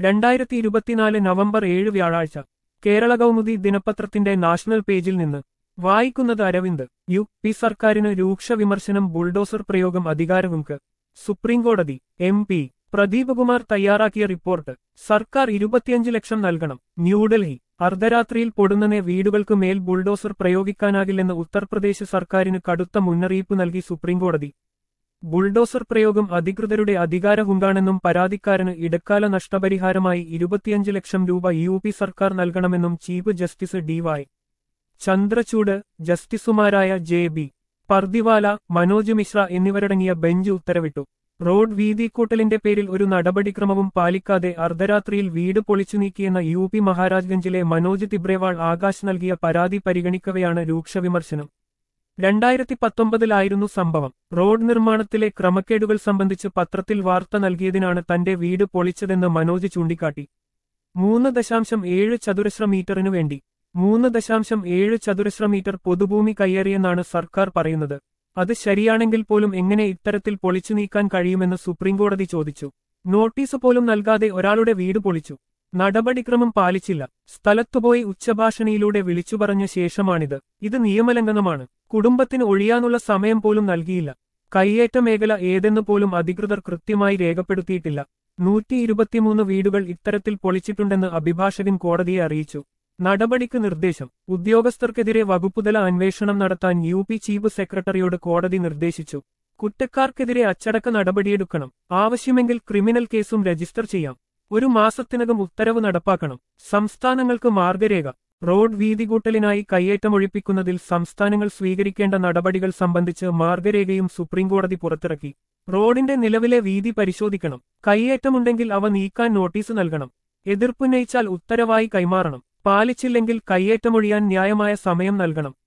രണ്ടായിരത്തി ഇരുപത്തിനാല് നവംബർ ഏഴ് വ്യാഴാഴ്ച കേരള കൗമുദി ദിനപത്രത്തിന്റെ നാഷണൽ പേജിൽ നിന്ന് വായിക്കുന്നത് അരവിന്ദ് യു പി സർക്കാരിന് രൂക്ഷ വിമർശനം ബുൾഡോസർ പ്രയോഗം അധികാരവുംക്ക് സുപ്രീംകോടതി എം പി പ്രദീപ് കുമാർ തയ്യാറാക്കിയ റിപ്പോർട്ട് സർക്കാർ ഇരുപത്തിയഞ്ച് ലക്ഷം നൽകണം ന്യൂഡൽഹി അർദ്ധരാത്രിയിൽ പൊടുന്നനെ വീടുകൾക്ക് മേൽ ബുൾഡോസർ പ്രയോഗിക്കാനാകില്ലെന്ന് ഉത്തർപ്രദേശ് സർക്കാരിന് കടുത്ത മുന്നറിയിപ്പ് നൽകി സുപ്രീംകോടതി ബുൾഡോസർ പ്രയോഗം അധികൃതരുടെ അധികാരഹുങ്കാണെന്നും പരാതിക്കാരന് ഇടക്കാല നഷ്ടപരിഹാരമായി ഇരുപത്തിയഞ്ച് ലക്ഷം രൂപ യു പി സർക്കാർ നൽകണമെന്നും ചീഫ് ജസ്റ്റിസ് ഡിവൈ ചന്ദ്രചൂഡ് ജസ്റ്റിസുമാരായ ജെ ബി പർദിവാല മനോജ് മിശ്ര എന്നിവരടങ്ങിയ ബെഞ്ച് ഉത്തരവിട്ടു റോഡ് വീതിക്കൂട്ടലിന്റെ പേരിൽ ഒരു നടപടിക്രമവും പാലിക്കാതെ അർദ്ധരാത്രിയിൽ വീട് പൊളിച്ചു നീക്കിയെന്ന യു പി മഹാരാജ്ഗഞ്ചിലെ മനോജ് തിബ്രേവാൾ ആകാശ് നൽകിയ പരാതി പരിഗണിക്കവെയാണ് രൂക്ഷ വിമർശനം രണ്ടായിരത്തി പത്തൊമ്പതിലായിരുന്നു സംഭവം റോഡ് നിർമ്മാണത്തിലെ ക്രമക്കേടുകൾ സംബന്ധിച്ച് പത്രത്തിൽ വാർത്ത നൽകിയതിനാണ് തന്റെ വീട് പൊളിച്ചതെന്ന് മനോജ് ചൂണ്ടിക്കാട്ടി മൂന്ന് ദശാംശം ഏഴ് ചതുരശ്ര മീറ്ററിനു വേണ്ടി മൂന്ന് ദശാംശം ഏഴ് ചതുരശ്ര മീറ്റർ പൊതുഭൂമി കയ്യേറിയെന്നാണ് സർക്കാർ പറയുന്നത് അത് ശരിയാണെങ്കിൽ പോലും എങ്ങനെ ഇത്തരത്തിൽ പൊളിച്ചു നീക്കാൻ കഴിയുമെന്ന് സുപ്രീംകോടതി ചോദിച്ചു നോട്ടീസ് പോലും നൽകാതെ ഒരാളുടെ വീട് പൊളിച്ചു നടപടിക്രമം പാലിച്ചില്ല സ്ഥലത്തുപോയി ഉച്ചഭാഷണിയിലൂടെ വിളിച്ചു പറഞ്ഞ ശേഷമാണിത് ഇത് നിയമലംഘനമാണ് കുടുംബത്തിന് ഒഴിയാനുള്ള സമയം പോലും നൽകിയില്ല കയ്യേറ്റ മേഖല ഏതെന്ന് പോലും അധികൃതർ കൃത്യമായി രേഖപ്പെടുത്തിയിട്ടില്ല നൂറ്റി ഇരുപത്തിമൂന്ന് വീടുകൾ ഇത്തരത്തിൽ പൊളിച്ചിട്ടുണ്ടെന്ന് അഭിഭാഷകൻ കോടതിയെ അറിയിച്ചു നടപടിക്ക് നിർദ്ദേശം ഉദ്യോഗസ്ഥർക്കെതിരെ വകുപ്പുതല അന്വേഷണം നടത്താൻ യു പി ചീഫ് സെക്രട്ടറിയോട് കോടതി നിർദ്ദേശിച്ചു കുറ്റക്കാർക്കെതിരെ അച്ചടക്ക നടപടിയെടുക്കണം ആവശ്യമെങ്കിൽ ക്രിമിനൽ കേസും രജിസ്റ്റർ ചെയ്യാം ഒരു മാസത്തിനകം ഉത്തരവ് നടപ്പാക്കണം സംസ്ഥാനങ്ങൾക്ക് മാർഗരേഖ റോഡ് വീതികൂട്ടലിനായി കയ്യേറ്റമൊഴിപ്പിക്കുന്നതിൽ സംസ്ഥാനങ്ങൾ സ്വീകരിക്കേണ്ട നടപടികൾ സംബന്ധിച്ച് മാർഗരേഖയും സുപ്രീംകോടതി പുറത്തിറക്കി റോഡിന്റെ നിലവിലെ വീതി പരിശോധിക്കണം കയ്യേറ്റമുണ്ടെങ്കിൽ അവ നീക്കാൻ നോട്ടീസ് നൽകണം എതിർപ്പുന്നയിച്ചാൽ ഉത്തരവായി കൈമാറണം പാലിച്ചില്ലെങ്കിൽ കയ്യേറ്റമൊഴിയാൻ ന്യായമായ സമയം നൽകണം